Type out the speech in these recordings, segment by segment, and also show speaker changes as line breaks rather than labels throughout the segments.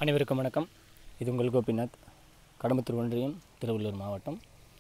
அனைவருக்கும் வணக்கம் இது உங்கள் கோபிநாத் கடம்பத்தூர் ஒன்றியம் திருவள்ளூர் மாவட்டம்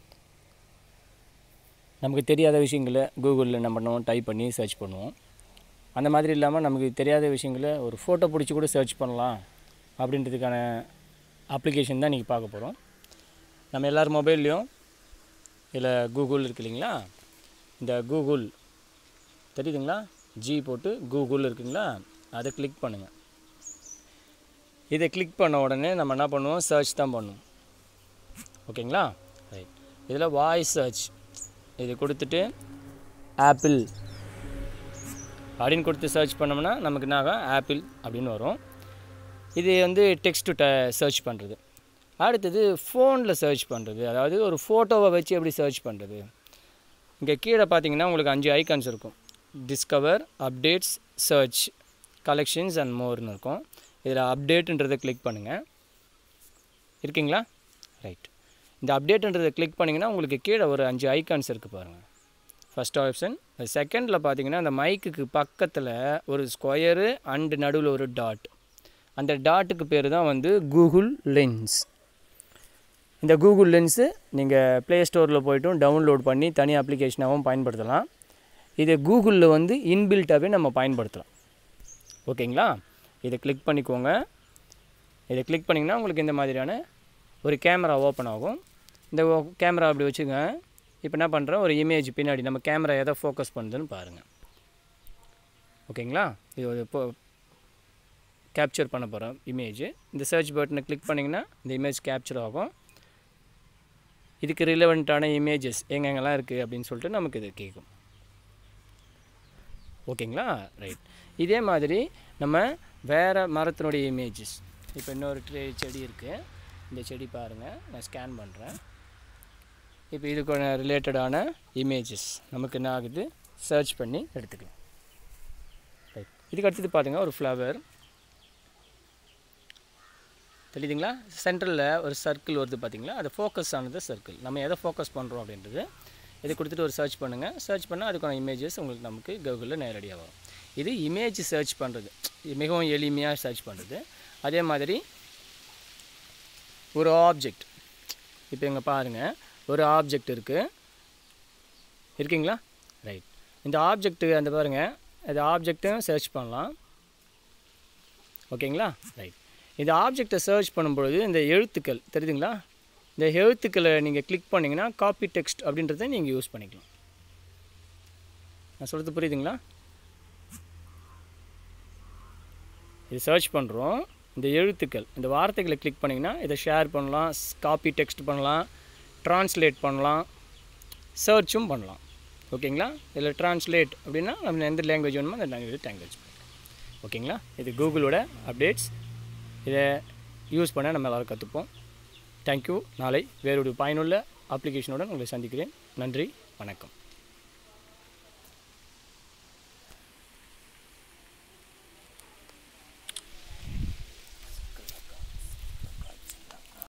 நமக்கு தெரியாத விஷயங்களை கூகுளில் என்ன பண்ணுவோம் டைப் பண்ணி சர்ச் பண்ணுவோம் அந்த மாதிரி இல்லாமல் நமக்கு தெரியாத விஷயங்களை ஒரு ஃபோட்டோ பிடிச்சி கூட சர்ச் பண்ணலாம் அப்படின்றதுக்கான அப்ளிகேஷன் தான் இன்றைக்கி பார்க்க போகிறோம் நம்ம எல்லார் மொபைல்லையும் இதில் கூகுள் இருக்கு இல்லைங்களா இந்த கூகுள் தெரியுதுங்களா ஜி போட்டு கூகுள் இருக்குங்களா அதை கிளிக் பண்ணுங்கள் இதை கிளிக் பண்ண உடனே நம்ம என்ன பண்ணுவோம் சர்ச் தான் பண்ணுவோம் ஓகேங்களா ரைட் இதில் வாய்ஸ் சர்ச் இது கொடுத்துட்டு ஆப்பிள் அப்படின்னு கொடுத்து சர்ச் பண்ணோம்னா நமக்கு என்ன ஆகும் ஆப்பிள் அப்படின்னு வரும் இது வந்து டெக்ஸ்ட் டு சர்ச் பண்ணுறது அடுத்தது ஃபோனில் சர்ச் பண்ணுறது அதாவது ஒரு ஃபோட்டோவை வச்சு எப்படி சர்ச் பண்ணுறது இங்கே கீழே பார்த்தீங்கன்னா உங்களுக்கு அஞ்சு ஐகான்ஸ் இருக்கும் discover updates search collections and மோர்னு இருக்கும் இதில் அப்டேட்டுன்றதை கிளிக் பண்ணுங்கள் இருக்கீங்களா ரைட் இந்த அப்டேட்டுன்றதை கிளிக் பண்ணிங்கன்னா உங்களுக்கு கீழே ஒரு அஞ்சு ஐகான்ஸ் இருக்குது பாருங்கள் ஃபஸ்ட் ஆப்ஷன் செகண்டில் பார்த்தீங்கன்னா அந்த மைக்குக்கு பக்கத்தில் ஒரு ஸ்கொயரு அண்டு நடுவில் ஒரு டாட் அந்த டாட்டுக்கு பேர் தான் வந்து கூகுள் லென்ஸ் இந்த கூகுள் லென்ஸு நீங்கள் ப்ளே ஸ்டோரில் போய்ட்டும் டவுன்லோட் பண்ணி தனி அப்ளிகேஷனாகவும் பயன்படுத்தலாம் இது கூகுளில் வந்து இன்பில்ட்டாகவே நம்ம பயன்படுத்தலாம் ஓகேங்களா இதை கிளிக் பண்ணிக்கோங்க இதை கிளிக் பண்ணிங்கன்னா உங்களுக்கு இந்த மாதிரியான ஒரு கேமரா ஓப்பன் ஆகும் இந்த கேமரா அப்படி வச்சுங்க இப்போ என்ன பண்ணுறோம் ஒரு இமேஜ் பின்னாடி நம்ம கேமரா எதை ஃபோக்கஸ் பண்ணுதுன்னு பாருங்கள் ஓகேங்களா இது ஒரு இப்போ கேப்சர் பண்ண போகிறோம் இமேஜ் இந்த சர்ச் பட்டனை கிளிக் பண்ணிங்கன்னா இந்த இமேஜ் கேப்சர் ஆகும் இதுக்கு ரிலவெண்ட்டான இமேஜஸ் எங்கெங்கெல்லாம் இருக்குது அப்படின்னு சொல்லிட்டு நமக்கு இது கேட்கும் ஓகேங்களா ரைட் இதே மாதிரி நம்ம வேறு மரத்தினுடைய இமேஜஸ் இப்போ இன்னொரு ட்ரே செடி இருக்குது இந்த செடி பாருங்கள் நான் ஸ்கேன் பண்ணுறேன் இப்போ இதுக்கு ரிலேட்டடான இமேஜஸ் நமக்கு என்ன ஆகுது சர்ச் பண்ணி எடுத்துக்கலாம் ரைட் இதுக்கு அடுத்தது பாருங்கள் ஒரு ஃப்ளவர் தெரியுதுங்களா சென்டரில் ஒரு சர்க்கிள் வருது பார்த்தீங்களா அது ஃபோக்கஸ் ஆனது சர்க்கிள் நம்ம எதை ஃபோக்கஸ் பண்ணுறோம் அப்படின்றது இதை கொடுத்துட்டு ஒரு சர்ச் பண்ணுங்கள் சர்ச் பண்ணால் அதுக்கான இமேஜஸ் உங்களுக்கு நமக்கு கூகுளில் நேரடியாக வரும் இது இமேஜ் சர்ச் பண்ணுறது மிகவும் எளிமையாக சர்ச் பண்ணுறது அதே மாதிரி ஒரு ஆப்ஜெக்ட் இப்போ இங்கே பாருங்கள் ஒரு ஆப்ஜெக்ட் இருக்குது இருக்கீங்களா ரைட் இந்த ஆப்ஜெக்ட்டு அந்த பாருங்கள் இந்த ஆப்ஜெக்ட்டும் சர்ச் பண்ணலாம் ஓகேங்களா ரைட் இந்த ஆப்ஜெக்டை சர்ச் பண்ணும்பொழுது இந்த எழுத்துக்கள் தெரியுதுங்களா இந்த எழுத்துக்களை நீங்கள் கிளிக் பண்ணிங்கன்னா காப்பி டெக்ஸ்ட் அப்படின்றத நீங்கள் யூஸ் பண்ணிக்கலாம் நான் சொல்கிறது புரியுதுங்களா இது சர்ச் பண்ணுறோம் இந்த எழுத்துக்கள் இந்த வார்த்தைகளை கிளிக் பண்ணிங்கன்னா இதை ஷேர் பண்ணலாம் காப்பி டெக்ஸ்ட் பண்ணலாம் ட்ரான்ஸ்லேட் பண்ணலாம் சர்ச்சும் பண்ணலாம் ஓகேங்களா இதில் ட்ரான்ஸ்லேட் அப்படின்னா நம்ம எந்த லாங்குவேஜ் வேணுமோ அந்த லாங்குவேஜ் லாங்குவேஜ் ஓகேங்களா இது கூகுளோட அப்டேட்ஸ் இதை யூஸ் பண்ண நம்ம எல்லோரும் கற்றுப்போம் தேங்க்யூ நாளை வேறொரு பயனுள்ள அப்ளிகேஷனுடன் உங்களை சந்திக்கிறேன் நன்றி வணக்கம்